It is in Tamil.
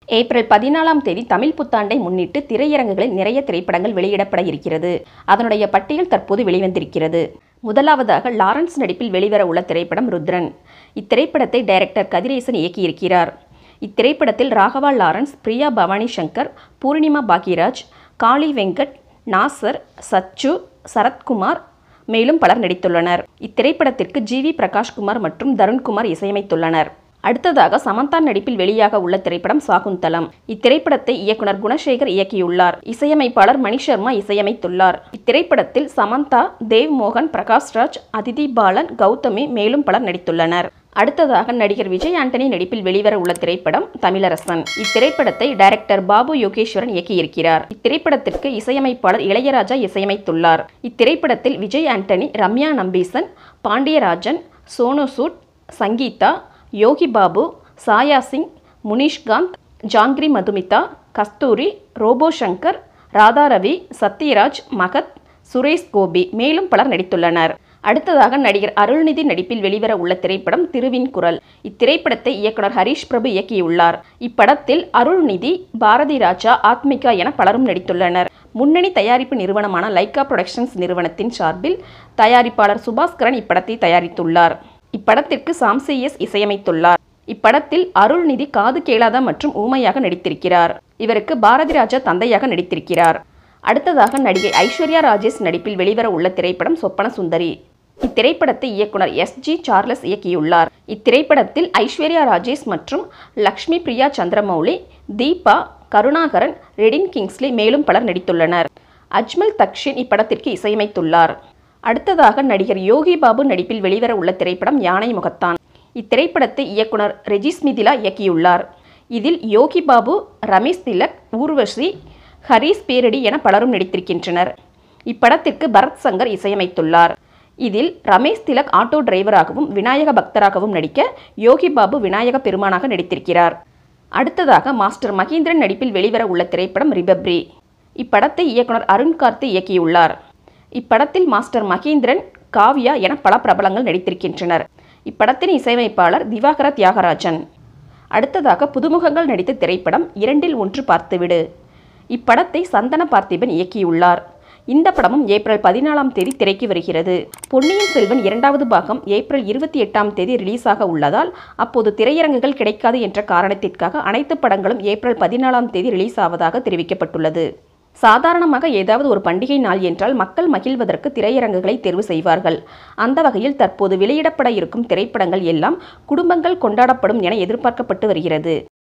ஏப்ரல் பதினாலாம் தேதி தமிழ் புத்தாண்டை முன்னிட்டு திரையரங்குகளில் நிறைய திரைப்படங்கள் வெளியிடப்பட இருக்கிறது அதனுடைய பட்டியல் தற்போது வெளிவந்திருக்கிறது முதலாவதாக லாரன்ஸ் நடிப்பில் வெளிவர உள்ள திரைப்படம் ருத்ரன் இத்திரைப்படத்தை டைரக்டர் கதிரேசன் இயக்கியிருக்கிறார் இத்திரைப்படத்தில் ராகவா லாரன்ஸ் பிரியா பவானி சங்கர் பூர்ணிமா பாக்யராஜ் காளி வெங்கட் நாசர் சச்சு சரத்குமார் மேலும் பலர் நடித்துள்ளனர் இத்திரைப்படத்திற்கு ஜி வி பிரகாஷ்குமார் மற்றும் தருண்குமார் இசையமைத்துள்ளனர் அடுத்ததாக சமந்தா நடிப்பில் வெளியாக உள்ள திரைப்படம் சாகுந்தலம் இத்திரைப்படத்தை இயக்குனர் குணசேகர் இயக்கியுள்ளார் இசையமைப்பாளர் மணி சர்மா இசையமைத்துள்ளார் இத்திரைப்படத்தில் சமந்தா தேவ் மோகன் பிரகாஷ்ராஜ் அதிதி பாலன் கௌதமி மேலும் பலர் நடித்துள்ளனர் அடுத்ததாக நடிகர் விஜய் ஆண்டனி நடிப்பில் வெளிவர உள்ள திரைப்படம் தமிழரசன் இத்திரைப்படத்தை டைரக்டர் பாபு யோகேஸ்வரன் இயக்கியிருக்கிறார் இத்திரைப்படத்திற்கு இசையமைப்பாளர் இளையராஜா இசையமைத்துள்ளார் இத்திரைப்படத்தில் விஜய் ஆண்டனி ரம்யா நம்பீசன் பாண்டியராஜன் சோனு சூட் சங்கீதா யோகி பாபு சாயா சிங் முனிஷ்காந்த் ஜாங்கிரி மதுமிதா கஸ்தூரி ரோபோ சங்கர் ராதாரவி சத்யராஜ் மகத் சுரேஷ் கோபி மேலும் பலர் நடித்துள்ளனர் அடுத்ததாக நடிகர் அருள்நிதி நடிப்பில் வெளிவர உள்ள திரைப்படம் திருவின் குரல் இத்திரைப்படத்தை இயக்குனர் ஹரீஷ் பிரபு இயக்கியுள்ளார் இப்படத்தில் அருள்நிதி பாரதி ராஜா ஆத்மிகா என பலரும் நடித்துள்ளனர் முன்னணி தயாரிப்பு நிறுவனமான லைக்கா புரொடக்ஷன்ஸ் நிறுவனத்தின் சார்பில் தயாரிப்பாளர் சுபாஸ்கரன் இப்படத்தை தயாரித்துள்ளார் இப்படத்திற்கு சாம்சிஎஸ் இசையமைத்துள்ளார் இப்படத்தில் அருள்நிதி காது கேளாத மற்றும் ஊமையாக நடித்திருக்கிறார் இவருக்கு பாரதி ராஜா தந்தையாக நடித்திருக்கிறார் அடுத்ததாக நடிகை ஐஸ்வர்யா ராஜேஷ் நடிப்பில் வெளிவர உள்ள திரைப்படம் சொப்பன சுந்தரி இத்திரைப்படத்தை இயக்குனர் எஸ் ஜி சார்லஸ் இயக்கியுள்ளார் இத்திரைப்படத்தில் ஐஸ்வர்யா ராஜேஷ் மற்றும் லக்ஷ்மி பிரியா சந்திரமௌலி தீபா கருணாகரன் ரெடின் கிங்ஸ்லி மேலும் பலர் நடித்துள்ளனர் அஜ்மல் தக்ஷின் இப்படத்திற்கு இசையமைத்துள்ளார் அடுத்ததாக நடிகர் யோகி பாபு நடிப்பில் வெளிவர உள்ள திரைப்படம் யானை முகத்தான் இத்திரைப்படத்தை இயக்குனர் ரெஜிஸ் மிதிலா இயக்கியுள்ளார் இதில் யோகி பாபு ரமேஷ் திலக் ஊர்வஷி ஹரீஸ் பேரடி என பலரும் நடித்திருக்கின்றனர் இப்படத்திற்கு பரத் சங்கர் இசையமைத்துள்ளார் இதில் ரமேஷ் திலக் ஆட்டோ டிரைவராகவும் விநாயக பக்தராகவும் நடிக்க யோகி பாபு விநாயக பெருமானாக நடித்திருக்கிறார் அடுத்ததாக மாஸ்டர் மகேந்திரன் நடிப்பில் வெளிவர உள்ள திரைப்படம் ரிபப்ரி இப்படத்தை இயக்குனர் அருண் கார்த்தி இயக்கியுள்ளார் இப்படத்தில் மாஸ்டர் மகேந்திரன் காவ்யா என பல பிரபலங்கள் நடித்திருக்கின்றனர் இப்படத்தின் இசையமைப்பாளர் திவாகர தியாகராஜன் அடுத்ததாக புதுமுகங்கள் நடித்த திரைப்படம் இரண்டில் ஒன்று பார்த்துவிடு இப்படத்தை சந்தன பார்த்திபன் இயக்கியுள்ளார் இந்த படமும் ஏப்ரல் பதினாலாம் தேதி திரைக்கு வருகிறது பொன்னியின் செல்வன் இரண்டாவது பாகம் ஏப்ரல் இருபத்தி எட்டாம் தேதி ரிலீஸ் ஆக உள்ளதால் அப்போது திரையரங்குகள் கிடைக்காது என்ற காரணத்திற்காக அனைத்து படங்களும் ஏப்ரல் பதினாலாம் தேதி ரிலீஸ் ஆவதாக தெரிவிக்கப்பட்டுள்ளது சாதாரணமாக ஏதாவது ஒரு பண்டிகை நாள் என்றால் மக்கள் மகிழ்வதற்கு திரையரங்குகளை தேர்வு செய்வார்கள் அந்த வகையில் தற்போது வெளியிடப்பட இருக்கும் திரைப்படங்கள் எல்லாம் குடும்பங்கள் கொண்டாடப்படும் என எதிர்பார்க்கப்பட்டு வருகிறது